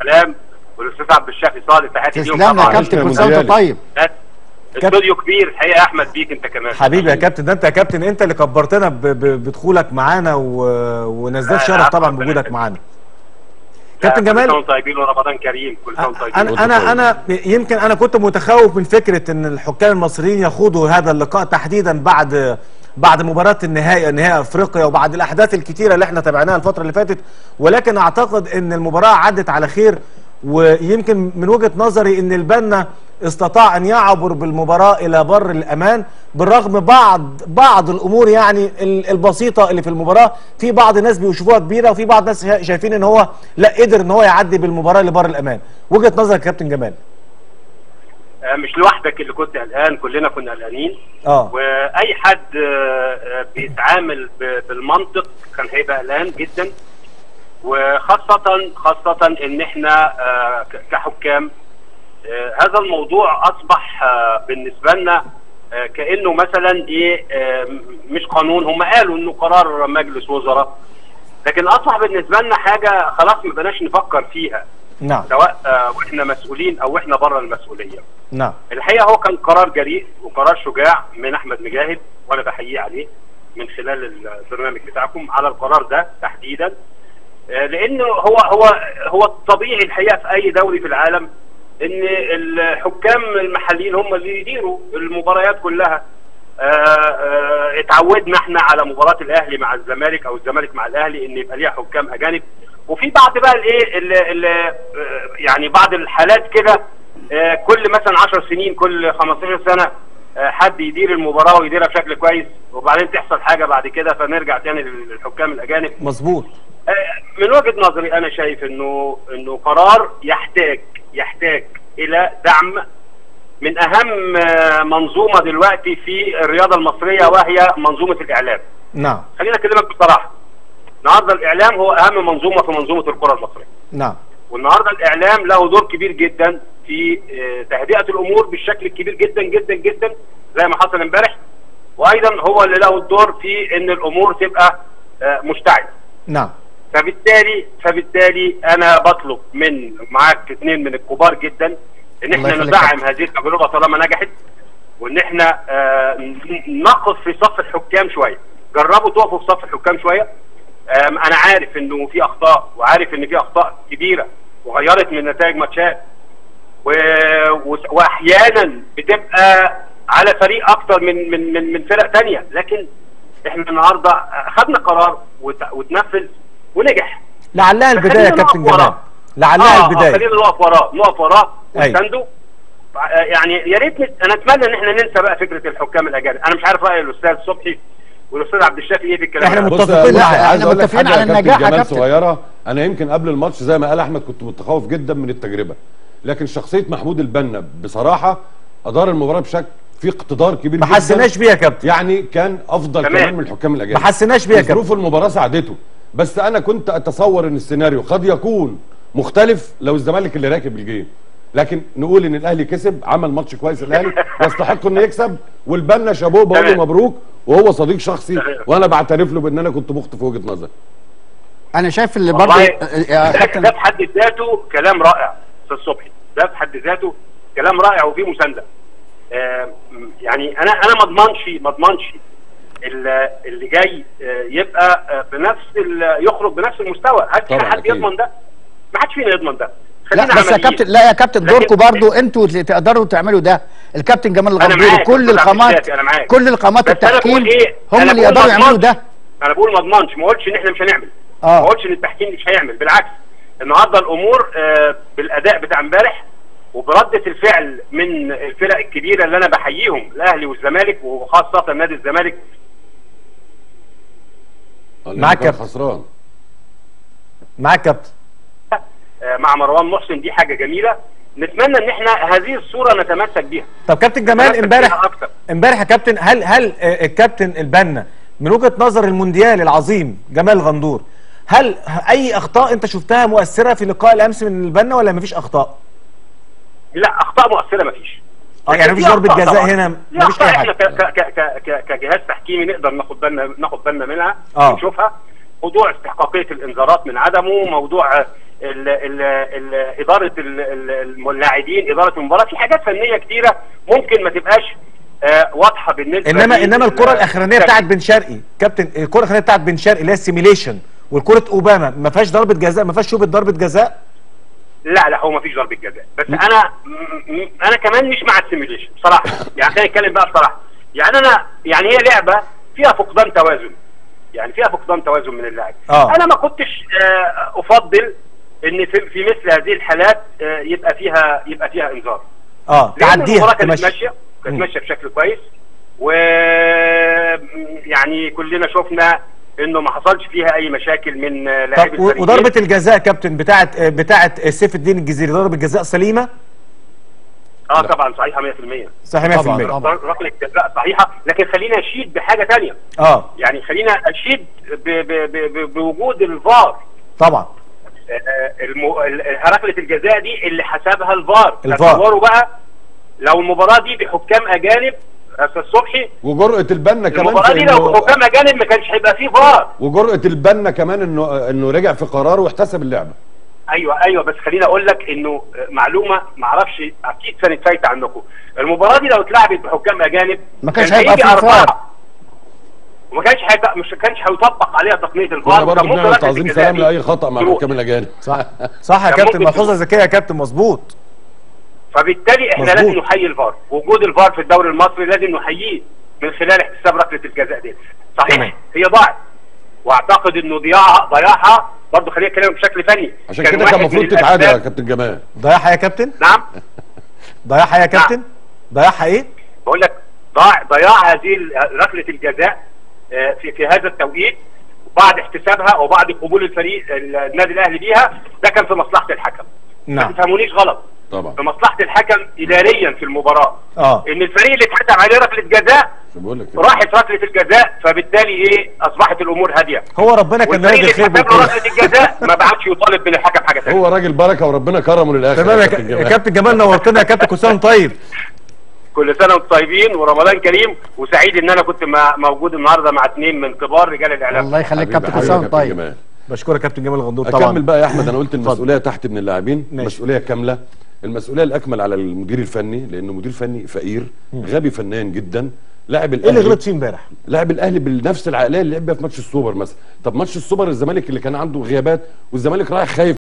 سلام والاستاذ عبد الشافي صالح تحياتي ليهم تسلم يا طبعا كابتن كل سنه وانت طيب استوديو كبير الحقيقه يا احمد بيك انت كمان حبيبي يا كابتن ده انت يا كابتن انت اللي كبرتنا ب- ب- بدخولك معانا و... ونزداد لا، شرف لا، طبعا ربنا بوجودك يخليك. معانا لا، كابتن كل سنه جمال وانتم طيبين ورمضان كريم كل سنه وانتم طيبين انا انا انا يمكن انا كنت متخوف من فكره ان الحكام المصريين يخوضوا هذا اللقاء تحديدا بعد بعد مباراه النهائي نهائي افريقيا وبعد الاحداث الكتيره اللي احنا تابعناها الفتره اللي فاتت ولكن اعتقد ان المباراه عدت على خير ويمكن من وجهه نظري ان البنا استطاع ان يعبر بالمباراه الى بر الامان بالرغم بعض بعض الامور يعني ال- البسيطه اللي في المباراه في بعض الناس بيشوفوها كبيره وفي بعض الناس شا- شايفين ان هو لا قدر ان هو يعدي بالمباراه لبر الامان وجهه نظرك يا كابتن جمال آه، مش لوحدك اللي كنت قلقان كلنا كنا قلقانين اه واي حد آه، آه، بيتعامل ب- بالمنطق كان هيبقى قلقان جدا وخاصة خاصة ان احنا آه، ك- كحكام آه، هذا الموضوع اصبح آه، بالنسبة لنا آه، كأنه مثلا ايه آه، م- مش قانون هم قالوا انه قرار مجلس وزراء لكن اصبح بالنسبة لنا حاجة خلاص ما بقناش نفكر فيها نعم سواء آه، واحنا مسؤولين او احنا بره المسؤولية نعم الحقيقه هو كان قرار جريء وقرار شجاع من احمد مجاهد وانا بحييه عليه من خلال البرنامج بتاعكم على القرار ده تحديدا آه، لانه هو هو هو الطبيعي الحقيقه في اي دوري في العالم ان الحكام المحليين هم اللي يديروا المباريات كلها آه، آه، اتعودنا احنا على مباراه الاهلي مع الزمالك او الزمالك مع الاهلي ان يبقى ليها حكام اجانب وفي بعض بقى الايه ال- ال- آه، يعني بعض الحالات كده آه، كل مثلا 10 سنين كل 15 سنه آه، حد يدير المباراه ويديرها بشكل كويس وبعدين تحصل حاجه بعد كده فنرجع تاني للحكام الاجانب مظبوط آه، من وجهه نظري انا شايف انه انه قرار يحتاج يحتاج الى دعم من اهم آه، منظومه دلوقتي في الرياضه المصريه وهي منظومه الاعلام نعم خلينا اكلمك بصراحه النهارده الاعلام هو اهم منظومه في منظومه الكره المصريه نعم والنهارده الاعلام له دور كبير جدا في آه، تهدئه الامور بالشكل الكبير جدا جدا جدا زي ما حصل امبارح وايضا هو اللي له الدور في ان الامور تبقى آه، مشتعله نعم فبالتالي فبالتالي انا بطلب من معاك اثنين من الكبار جدا ان الله احنا يخليك ندعم هذه التجربه طالما نجحت وان احنا آه، ن- نقف في صف الحكام شويه جربوا تقفوا في صف الحكام شويه آم، انا عارف انه في اخطاء وعارف ان في اخطاء كبيره وغيرت من نتائج ماتشات و... و... واحيانا بتبقى على فريق اكتر من من من, من فرق تانية لكن احنا النهارده خدنا قرار وت... وتنفذ ونجح لعلها البدايه يا فخلينا كابتن نقف وراه. جمال لعلها آه، آه، البدايه خلينا نقف وراه نقف وراه أيوة. ونسنده آه، يعني يا ريت نت- انا اتمنى ان احنا ننسى بقى فكره الحكام الاجانب انا مش عارف راي الاستاذ صبحي والاستاذ عبد الشافي ايه في الكلام إحنا ده. مت- بص يا متفقين بص، معاك. عايز إحنا اقول لك متفقين حاجه على يا كابتن النجاح يا جمال كابتن. صغيره انا يمكن قبل الماتش زي ما قال احمد كنت متخوف جدا من التجربه لكن شخصيه محمود البنا بصراحه ادار المباراه بشكل في اقتدار كبير ما جدا حسيناش بيها يا كابتن يعني كان افضل تمام. كمان من الحكام الاجانب ما حسيناش بيها يا كابتن ظروف المباراه ساعدته بس انا كنت اتصور ان السيناريو قد يكون مختلف لو الزمالك اللي راكب الجيم لكن نقول ان الاهلي كسب عمل ماتش كويس الاهلي يستحق انه يكسب والبنا شابوه بقول له تمام. مبروك وهو صديق شخصي تمام. وانا بعترف له بان انا كنت مخطئ في وجهه نظري انا شايف اللي برضه والله يا ده- كابتن ده في حد ذاته كلام رائع استاذ صبحي ده في حد ذاته كلام رائع وفيه مسانده آه، يعني انا انا ما اضمنش ما اضمنش ال- اللي جاي آه، يبقى آه، بنفس ال- يخرج بنفس المستوى هل في طبعاً حد أكيد. يضمن ده؟ ما حدش فينا يضمن ده لا خلينا بس يا عمليين. كابتن لا يا كابتن لكن- دوركم برضو انتوا اللي تقدروا تعملوا ده الكابتن جمال أنا الغندوري معاك، كل أستاذ عبد القامات الشافي، أنا معاك. كل القامات بس أنا التحكيم بقول إيه؟ هم أنا اللي بقول يقدروا ما يعملوا أضمنش. ده انا بقول ما اضمنش ما اقولش ان احنا مش هنعمل آه. ما اقولش ان التحكيم مش هيعمل بالعكس النهارده الامور آه، بالاداء بتاع امبارح وبرده الفعل من الفرق الكبيره اللي انا بحييهم الاهلي والزمالك وخاصه نادي الزمالك معاك كان كابتن. خسران معاك كابتن آه، مع مروان محسن دي حاجه جميله نتمنى ان احنا هذه الصوره نتمسك بيها طب كابتن جمال نتمسك امبارح بيها أكتر. امبارح يا كابتن هل هل آه، الكابتن البنا من وجهه نظر المونديال العظيم جمال غندور هل اي اخطاء انت شفتها مؤثره في لقاء الامس من البنا ولا مفيش اخطاء؟ لا اخطاء مؤثره مفيش اه يعني مفيش في ضربه أخطاء جزاء طبعاً. هنا في مفيش أخطاء اي احنا حاجه ك- ك- ك- ك- كجهاز تحكيمي نقدر ناخد بالنا ناخد بالنا منها آه. نشوفها موضوع استحقاقيه الانذارات من عدمه موضوع ال ال ال اداره ال- ال- اللاعبين اداره المباراه في حاجات فنيه كتيره ممكن ما تبقاش آه واضحه بالنسبه انما لل- انما الكره الاخرانيه بتاعت بن شرقي كابتن الكره الاخرانيه بتاعت بن شرقي اللي هي السيميليشن والكره اوباما ما فيهاش ضربه جزاء ما فيهاش شوبه ضربه جزاء لا لا هو ما فيش ضربه جزاء بس انا م- م- انا كمان مش مع السيميوليشن بصراحه يعني خلينا نتكلم بقى بصراحه يعني انا يعني هي لعبه فيها فقدان توازن يعني فيها فقدان توازن من اللاعب آه. انا ما كنتش آه، افضل ان في, في مثل هذه الحالات آه، يبقى فيها يبقى فيها انذار اه لان تعديها المباراه كانت تمشي. ماشيه كانت مم. ماشيه بشكل كويس و يعني كلنا شفنا انه ما حصلش فيها اي مشاكل من آه، لاعبي طب و- الفريقين. وضربه الجزاء كابتن بتاعت بتاعت سيف الدين الجزيري ضربه جزاء سليمه اه طبعا صحيحه 100% صحيح 100% طبعاً، طبعاً. ركله جزاء صحيحه لكن خلينا اشيد بحاجه تانية اه يعني خلينا اشيد ب ب ب ب بوجود الفار طبعا آه، المو... ال- ركله الجزاء دي اللي حسبها الفار الفار. تصوروا بقى لو المباراه دي بحكام اجانب استاذ صبحي وجرأة البنا كمان المباراه في دي لو إنه- بحكام اجانب ما كانش هيبقى فيه فار وجرأة البنا كمان انه انه رجع في قراره واحتسب اللعبه ايوه ايوه بس خليني اقول لك انه معلومه ما اعرفش اكيد كانت فايته عنكم المباراه دي لو اتلعبت بحكام اجانب ما كانش كان هيبقى هيجي في أربعة. فار. وما كانش هيبقى مش كانش هيطبق عليها تقنيه الفار كنا برضه وكان ممكن بنعمل ركلة تعظيم الجزاء سلام دي لاي خطا مع تروح. الحكام الاجانب صح صح يا كان كابتن ممكن ملحوظه ذكيه يا كابتن مظبوط فبالتالي احنا مظبوط. لازم نحيي الفار وجود الفار في الدوري المصري لازم نحييه من خلال احتساب ركله الجزاء دي صحيح تمام. هي ضاعت واعتقد انه ضياعها ضياعها برضه خلينا نتكلم بشكل فني عشان كده واحد كان من المفروض تتعادل يا الأسباب- كابتن جمال ضيعها يا كابتن نعم ضيعها يا كابتن ضيعها ايه بقول لك ضاع ضياع هذه ال- ركله الجزاء آه، في في هذا التوقيت وبعد احتسابها وبعد قبول الفريق ال- النادي الاهلي بيها ده كان في مصلحه الحكم ما نعم تفهمونيش غلط طبعا في مصلحه الحكم اداريا في المباراه اه ان الفريق اللي اتحسب عليه ركله جزاء شو بقول لك كده. راحت ركله الجزاء فبالتالي ايه اصبحت الامور هاديه هو ربنا كان والفريق رايد اللي الخير اتحسب له بالكل ركله الجزاء ما بعدش يطالب من الحكم حاجه ثانيه هو راجل بركه وربنا كرمه للاخر تمام يا كابتن كا- يا جمال. كابتن جمال نورتنا يا كابتن كل سنه وأنت طيب كل سنه وانتم طيبين ورمضان كريم وسعيد ان انا كنت مع- موجود النهارده مع اثنين من كبار رجال الاعلام الله يخليك حبيبي، كابتن حبيبي حسام يا كابتن طيب جمال. بشكرك كابتن جمال الغندور طبعا اكمل بقى يا احمد انا قلت المسؤوليه تحت من اللاعبين ماشي. مسؤوليه كامله المسؤوليه الاكمل على المدير الفني لانه مدير فني فقير غبي فنيا جدا لاعب ايه الاهلي اللي غلط فيه امبارح لاعب الاهلي بنفس العقليه اللي لعب بيها في ماتش السوبر مثلا طب ماتش السوبر الزمالك اللي كان عنده غيابات والزمالك رايح خايف